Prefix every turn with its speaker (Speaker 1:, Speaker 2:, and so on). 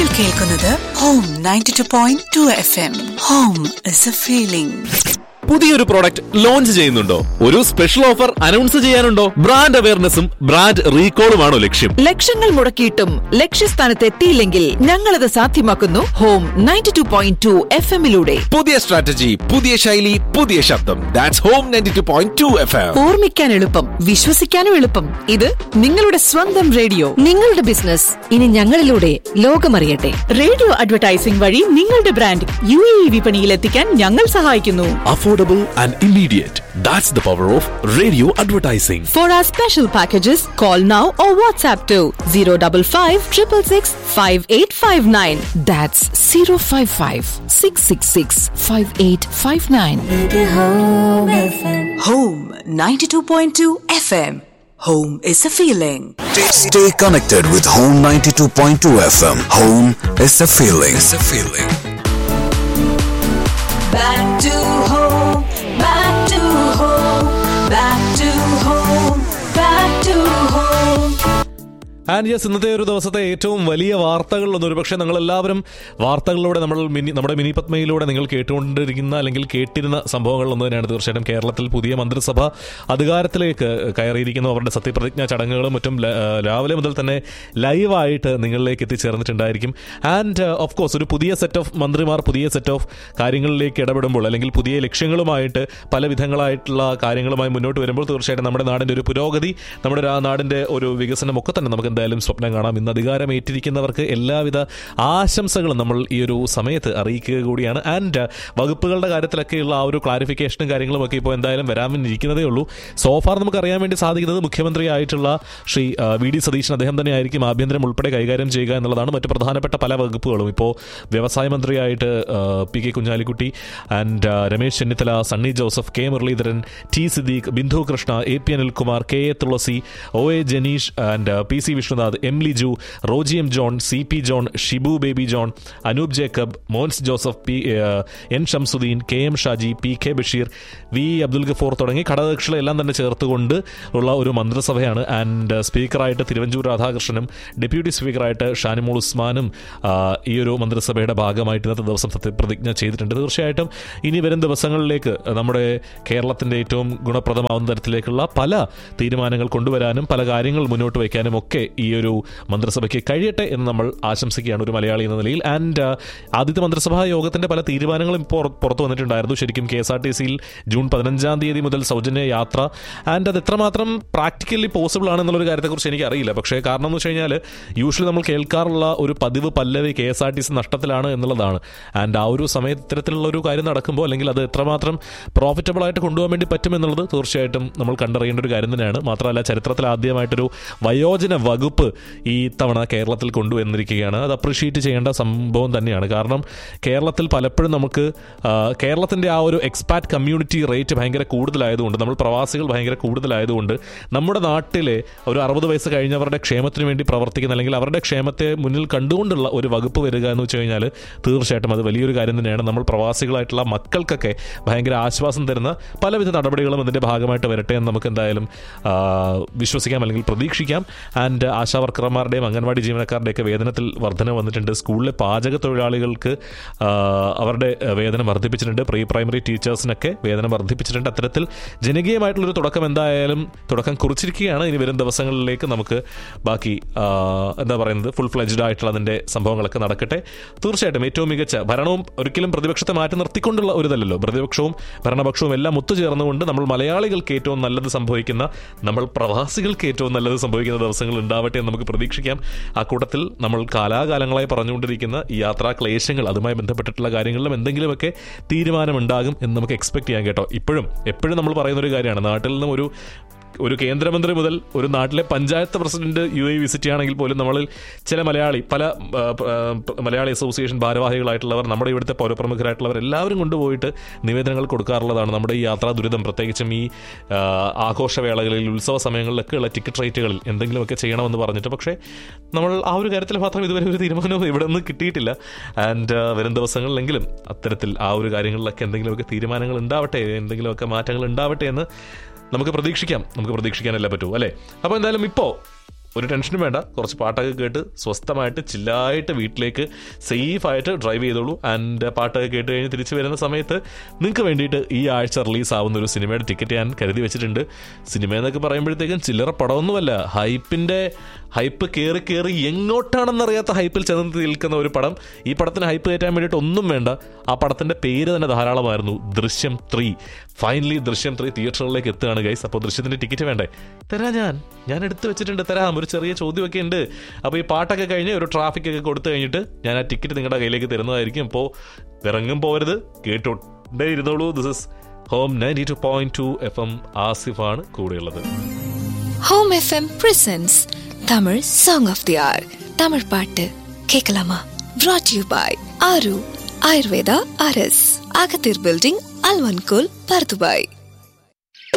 Speaker 1: നിങ്ങൾ കേൾക്കുന്നത് home ninety two point two F M home is a feeling
Speaker 2: പുതിയൊരു product launch ചെയ്യുന്നുണ്ടോ ഒരു സ്പെഷ്യൽ ഓഫർ അനൗൺസ് ചെയ്യാനുണ്ടോ ബ്രാൻഡ് അവയർനെസ്സും ബ്രാൻഡ് റീകോളുമാണോ ലക്ഷ്യം
Speaker 3: ലക്ഷങ്ങൾ മുടക്കിയിട്ടും ലക്ഷ്യസ്ഥാനത്ത് എത്തിയില്ലെങ്കിൽ ഞങ്ങളത് സാധ്യമാക്കുന്നു home ninety two point two F എമ്മിലൂടെ
Speaker 2: പുതിയ സ്ട്രാറ്റജി പുതിയ ശൈലി പുതിയ ശബ്ദം that's home ninety two point two F M
Speaker 3: ഓർമ്മിക്കാൻ എളുപ്പം വിശ്വസിക്കാനും എളുപ്പം ഇത് നിങ്ങളുടെ സ്വന്തം റേഡിയോ
Speaker 4: നിങ്ങളുടെ ബിസിനസ് ഇനി ഞങ്ങളിലൂടെ ലോകമറിയട്ടെ
Speaker 5: റേഡിയോ അഡ്വർടൈസിംഗ് വഴി നിങ്ങളുടെ ബ്രാൻഡ് യു എ ഇ വിപണിയിൽ എത്തിക്കാൻ ഞങ്ങൾ സഹായിക്കുന്നു
Speaker 2: affordable and immediate that's the power of radio advertising
Speaker 5: for our special packages call now or WhatsApp two zero double five triple six five eight five nine
Speaker 3: that's zero five five six six six five eight five nine
Speaker 1: home ninety two point two F M home is a feeling
Speaker 6: Stay connected with Home 92.2 FM. Home is a feeling. It's a feeling.
Speaker 1: Back to home, back to home, back to home, back to home.
Speaker 2: And yes ഇന്നത്തെ ഒരു ദിവസത്തെ ഏറ്റവും വലിയ വാർത്തകളിലൊന്നും ഒരുപക്ഷെ നിങ്ങൾ എല്ലാവരും വാർത്തകളിലൂടെ നമ്മൾ mini നമ്മുടെ മിനി പത്മയിലൂടെ നിങ്ങൾ കേട്ടുകൊണ്ടിരിക്കുന്ന അല്ലെങ്കിൽ കേട്ടിരുന്ന സംഭവങ്ങളിലൊന്നു തന്നെയാണ് തീർച്ചയായിട്ടും കേരളത്തിൽ പുതിയ മന്ത്രിസഭ അധികാരത്തിലേക്ക് കയറിയിരിക്കുന്നു അവരുടെ സത്യപ്രതിജ്ഞാ ചടങ്ങുകളും മറ്റും ല- ആ, രാവിലെ മുതൽ തന്നെ ലൈവായിട്ട് നിങ്ങളിലേക്ക് എത്തിച്ചേർന്നിട്ടുണ്ടായിരിക്കും ആൻഡ് ഓഫ് കോഴ്സ് ഒരു പുതിയ സെറ്റ് ഓഫ് മന്ത്രിമാർ പുതിയ സെറ്റ് ഓഫ് കാര്യങ്ങളിലേക്ക് ഇടപെടുമ്പോൾ അല്ലെങ്കിൽ പുതിയ ലക്ഷ്യങ്ങളുമായിട്ട് പല വിധങ്ങളായിട്ടുള്ള കാര്യങ്ങളുമായി മുന്നോട്ട് വരുമ്പോൾ തീർച്ചയായിട്ടും നമ്മുടെ നാടിൻ്റെ ഒരു പുരോഗതി നമ്മുടെ രാ- നാടിൻ്റെ ഒരു വികസനം ഒക്കെ തന്നെ നമുക്ക് എന്തായാലും സ്വപ്നം കാണാം ഇന്ന് അധികാരം ഏറ്റിരിക്കുന്നവർക്ക് എല്ലാവിധ ആശംസകളും നമ്മൾ ഈ ഒരു സമയത്ത് അറിയിക്കുക കൂടിയാണ് ആൻഡ് വകുപ്പുകളുടെ കാര്യത്തിലൊക്കെയുള്ള ആ ഒരു ക്ലാരിഫിക്കേഷനും കാര്യങ്ങളും ഒക്കെ ഇപ്പോൾ എന്തായാലും വരാമെന്നിരിക്കുന്നതേ ഉള്ളൂ സോഫാർ നമുക്ക് അറിയാൻ വേണ്ടി സാധിക്കുന്നത് മുഖ്യമന്ത്രിയായിട്ടുള്ള ശ്രീ ആ, വി ഡി സതീശൻ അദ്ദേഹം തന്നെ ആയിരിക്കും ആഭ്യന്തരം ഉൾപ്പെടെ കൈകാര്യം ചെയ്യുക എന്നുള്ളതാണ് മറ്റ് പ്രധാനപ്പെട്ട പല വകുപ്പുകളും ഇപ്പോൾ വ്യവസായ മന്ത്രിയായിട്ട് ആ, പി കെ കുഞ്ഞാലിക്കുട്ടി ആൻഡ് ആ, Ramesh Chennithala Sunny Joseph K Muraleedharan T Siddique Bindu Krishna A P Anilkumar K A Thulasi O A Janeesh and P C Vishnunath M Liju Roji M John C P John Shibu Baby John Anoop Jacob Mons Joseph P ആ, N Shamsuddin K M Shaji P K Basheer V Abdul Gafoor തുടങ്ങി ഘടകകക്ഷികളെ എല്ലാം തന്നെ ചേർത്തുകൊണ്ട് ഉള്ള ഒരു മന്ത്രിസഭയാണ് ആൻഡ് സ്പീക്കറായിട്ട് തിരുവഞ്ചൂർ രാധാകൃഷ്ണനും ഡെപ്യൂട്ടി സ്പീക്കറായിട്ട് ഷാനിമോൾ ഉസ്മാനും ആ, ഈ ഒരു മന്ത്രിസഭയുടെ ഭാഗമായിട്ട് ഇന്നത്തെ ദിവസം സത്യപ്രതിജ്ഞ ചെയ്തിട്ടുണ്ട് തീർച്ചയായിട്ടും ഇനി വരും ദിവസങ്ങളിലേക്ക് നമ്മുടെ കേരളത്തിൻ്റെ ഏറ്റവും ഗുണപ്രദമാവുന്ന തരത്തിലേക്കുള്ള പല തീരുമാനങ്ങൾ കൊണ്ടുവരാനും പല കാര്യങ്ങൾ മുന്നോട്ട് വയ്ക്കാനും ഒക്കെ ഈ ഒരു മന്ത്രിസഭയ്ക്ക് കഴിയട്ടെ എന്ന് നമ്മൾ ആശംസിക്കുകയാണ് ഒരു മലയാളി എന്ന നിലയിൽ ആൻഡ് ആദ്യത്തെ മന്ത്രിസഭാ യോഗത്തിന്റെ പല തീരുമാനങ്ങളും ഇപ്പോൾ പുറത്തു വന്നിട്ടുണ്ടായിരുന്നു ശരിക്കും കെ എസ് ആർ ടി സിയിൽ ജൂൺ പതിനഞ്ചാം തീയതി മുതൽ സൗജന്യ യാത്ര ആൻഡ് അത് എത്രമാത്രം പ്രാക്ടിക്കലി പോസിബിൾ ആണെന്നുള്ളൊരു കാര്യത്തെക്കുറിച്ച് എനിക്ക് അറിയില്ല പക്ഷേ കാരണം എന്ന് വെച്ച് കഴിഞ്ഞാൽ യൂഷ്വലി നമ്മൾ കേൾക്കാറുള്ള ഒരു പതിവ് പല്ലവി K S R T C നഷ്ടത്തിലാണ് എന്നുള്ളതാണ് ആൻഡ് ആ ഒരു സമയത്ത് ഇത്തരത്തിലുള്ള ഒരു കാര്യം നടക്കുമ്പോൾ അല്ലെങ്കിൽ അത് എത്രമാത്രം പ്രോഫിറ്റബിൾ ആയിട്ട് കൊണ്ടുപോകാൻ വേണ്ടി പറ്റുമെന്നുള്ളത് തീർച്ചയായിട്ടും നമ്മൾ കണ്ടറിയേണ്ട ഒരു കാര്യം തന്നെയാണ് മാത്രമല്ല ചരിത്രത്തിൽ ആദ്യമായിട്ടൊരു വയോജന വകുപ്പ് ഈ തവണ കേരളത്തിൽ കൊണ്ടുവന്നിരിക്കുകയാണ് അത് അപ്രിഷ്യേറ്റ് ചെയ്യേണ്ട സംഭവം തന്നെയാണ് കാരണം കേരളത്തിൽ പലപ്പോഴും നമുക്ക് ആ, കേരളത്തിൻ്റെ ആ ഒരു എക്സ്പാറ്റ് കമ്മ്യൂണിറ്റി റേറ്റ് ഭയങ്കര കൂടുതലായതുകൊണ്ട് നമ്മൾ പ്രവാസികൾ ഭയങ്കര കൂടുതലായതുകൊണ്ട് നമ്മുടെ നാട്ടിലെ ഒരു അറുപത് വയസ്സ് കഴിഞ്ഞവരുടെ ക്ഷേമത്തിന് വേണ്ടി പ്രവർത്തിക്കുന്ന അല്ലെങ്കിൽ അവരുടെ ക്ഷേമത്തെ മുന്നിൽ കണ്ടുകൊണ്ടുള്ള ഒരു വകുപ്പ് വരിക എന്ന് വെച്ച് കഴിഞ്ഞാൽ തീർച്ചയായിട്ടും അത് വലിയൊരു കാര്യം തന്നെയാണ് നമ്മൾ പ്രവാസികളായിട്ടുള്ള മക്കൾക്കൊക്കെ ഭയങ്കര ആശ്വാസം തരുന്ന പലവിധ നടപടികളും ഇതിൻ്റെ ഭാഗമായിട്ട് വരട്ടെ എന്ന് നമുക്ക് എന്തായാലും ആ, വിശ്വസിക്കാം അല്ലെങ്കിൽ പ്രതീക്ഷിക്കാം ആൻഡ് ആശാ വർക്കർമാരുടെയും അംഗൻവാടി ജീവനക്കാരുടെയൊക്കെ വേതനത്തിൽ വർധന വന്നിട്ടുണ്ട് സ്കൂളിലെ പാചക തൊഴിലാളികൾക്ക് ആ, അവരുടെ വേതനം വർദ്ധിപ്പിച്ചിട്ടുണ്ട് പ്രീ പ്രൈമറി ടീച്ചേഴ്സിനൊക്കെ വേതനം വർദ്ധിപ്പിച്ചിട്ടുണ്ട് അത്തരത്തിൽ ജനകീയമായിട്ടുള്ളൊരു തുടക്കം എന്തായാലും തുടക്കം കുറിച്ചിരിക്കുകയാണ് ഇനി വരും ദിവസങ്ങളിലേക്ക് നമുക്ക് ബാക്കി ആ, എന്താ പറയുന്നത് ഫുൾ ഫ്ലെജ്ഡ് ആയിട്ടുള്ള അതിൻ്റെ സംഭവങ്ങളൊക്കെ നടക്കട്ടെ തീർച്ചയായിട്ടും ഏറ്റവും മികച്ച ഭരണവും ഒരിക്കലും പ്രതിപക്ഷത്തെ മാറ്റി നിർത്തിക്കൊണ്ടുള്ള ഒരു ഇതല്ലല്ലോ പ്രതിപക്ഷവും ഭരണപക്ഷവും എല്ലാം ഒത്തുചേർന്നുകൊണ്ട് നമ്മൾ മലയാളികൾക്ക് ഏറ്റവും നല്ലത് സംഭവിക്കുന്ന നമ്മൾ പ്രവാസികൾക്ക് ഏറ്റവും നല്ലത് സംഭവിക്കുന്ന ദിവസങ്ങൾ ഉണ്ടാവട്ടെ എന്ന് നമുക്ക് പ്രതീക്ഷിക്കാം ആ കൂട്ടത്തിൽ നമ്മൾ കാലാകാലങ്ങളായി പറഞ്ഞുകൊണ്ടിരിക്കുന്ന ഈ യാത്രാ ക്ലേശങ്ങൾ അതുമായി ബന്ധപ്പെട്ടിട്ടുള്ള കാര്യങ്ങളിലും എന്തെങ്കിലുമൊക്കെ തീരുമാനമുണ്ടാകും എന്ന് നമുക്ക് എക്സ്പെക്ട് ചെയ്യാൻ കേട്ടോ ഇപ്പോഴും എപ്പോഴും നമ്മൾ പറയുന്ന ഒരു കാര്യമാണ് നാട്ടിൽ നിന്നും ഒരു ഒരു കേന്ദ്രമന്ത്രി മുതൽ ഒരു നാട്ടിലെ panchayat president U A visit ചെയ്യുകയാണെങ്കിൽ പോലും നമ്മളിൽ ചില മലയാളി പല ആ, ആ, മലയാളി അസോസിയേഷൻ ഭാരവാഹികളായിട്ടുള്ളവർ നമ്മുടെ ഇവിടുത്തെ പൗരപ്രമുഖരായിട്ടുള്ളവർ എല്ലാവരും കൊണ്ടുപോയിട്ട് നിവേദനങ്ങൾ കൊടുക്കാറുള്ളതാണ് നമ്മുടെ ഈ യാത്രാ ദുരിതം പ്രത്യേകിച്ചും ഈ ആ, ആഘോഷവേളകളിൽ ഉത്സവ സമയങ്ങളിലൊക്കെ ഉള്ള ടിക്കറ്റ് റേറ്റുകളിൽ എന്തെങ്കിലുമൊക്കെ ചെയ്യണമെന്ന് പറഞ്ഞിട്ട് പക്ഷേ നമ്മൾ ആ ഒരു കാര്യത്തിൽ മാത്രം ഇതുവരെ ഒരു തീരുമാനവും ഇവിടെ നിന്ന് കിട്ടിയിട്ടില്ല ആൻഡ് വരും ദിവസങ്ങളിലെങ്കിലും അത്തരത്തിൽ ആ ഒരു കാര്യങ്ങളിലൊക്കെ എന്തെങ്കിലുമൊക്കെ തീരുമാനങ്ങൾ ഉണ്ടാവട്ടെ എന്തെങ്കിലുമൊക്കെ മാറ്റങ്ങൾ ഉണ്ടാവട്ടെ എന്ന് നമുക്ക് പ്രതീക്ഷിക്കാം നമുക്ക് പ്രതീക്ഷിക്കാനല്ലേ പറ്റൂ അല്ലേ അപ്പോൾ എന്തായാലും ഇപ്പോൾ ഒരു ടെൻഷനും വേണ്ട കുറച്ച് പാട്ടൊക്കെ കേട്ട് സ്വസ്ഥമായിട്ട് ചില്ലായിട്ട് വീട്ടിലേക്ക് സേഫായിട്ട് ഡ്രൈവ് ചെയ്തോളൂ ആൻഡ് പാട്ടൊക്കെ കേട്ട് കഴിഞ്ഞ് തിരിച്ചു വരുന്ന സമയത്ത് നിങ്ങൾക്ക് വേണ്ടിയിട്ട് ഈ ആഴ്ച റിലീസ് ആവുന്ന ഒരു സിനിമയുടെ ടിക്കറ്റ് ഞാൻ കരുതി വെച്ചിട്ടുണ്ട് സിനിമ എന്നൊക്കെ പറയുമ്പോഴത്തേക്കും ചില്ലറ പടമൊന്നുമല്ല ഹൈപ്പിൻ്റെ ഹൈപ്പ് കയറി കയറി എങ്ങോട്ടാണെന്നറിയാത്ത ഹൈപ്പിൽ ചെന്ന് നിൽക്കുന്ന ഒരു പടം ഈ പടത്തിന് ഹൈപ്പ് കയറ്റാൻ വേണ്ടിയിട്ട് ഒന്നും വേണ്ട ആ പടത്തിന്റെ പേര് തന്നെ ധാരാളമായിരുന്നു ദൃശ്യം ത്രീ ഫൈനലി ദൃശ്യം ത്രീ തിയേറ്ററുകളിലേക്ക് എത്തുകയാണ് ഗൈസ് അപ്പോൾ ദൃശ്യത്തിന്റെ ടിക്കറ്റ് വേണ്ടേ തരാം ഞാൻ ഞാൻ എടുത്തു വെച്ചിട്ടുണ്ട് തരാം ഒരു ചെറിയ ചോദ്യമൊക്കെ ഉണ്ട് അപ്പോൾ ഈ പാട്ടൊക്കെ കഴിഞ്ഞ് ഒരു ട്രാഫിക് ഒക്കെ കൊടുത്തു കഴിഞ്ഞിട്ട് ഞാൻ ആ ടിക്കറ്റ് നിങ്ങളുടെ കയ്യിലേക്ക് തരുന്നതായിരിക്കും അപ്പോൾ ഇറങ്ങും പോരുത് കേട്ടോണ്ടേ ഇരുന്നോളൂ this is home ninety two point two F M ആസിഫാണ് കൂടെയുള്ളത്
Speaker 1: home FM presents Tamil song of the hour Tamil பாட்டு கேட்கலாமா brought you by Aaru Ayurveda அரஸ் அகத்தீர் பில்டிங் அல்வன்கோல் பர்துபாய்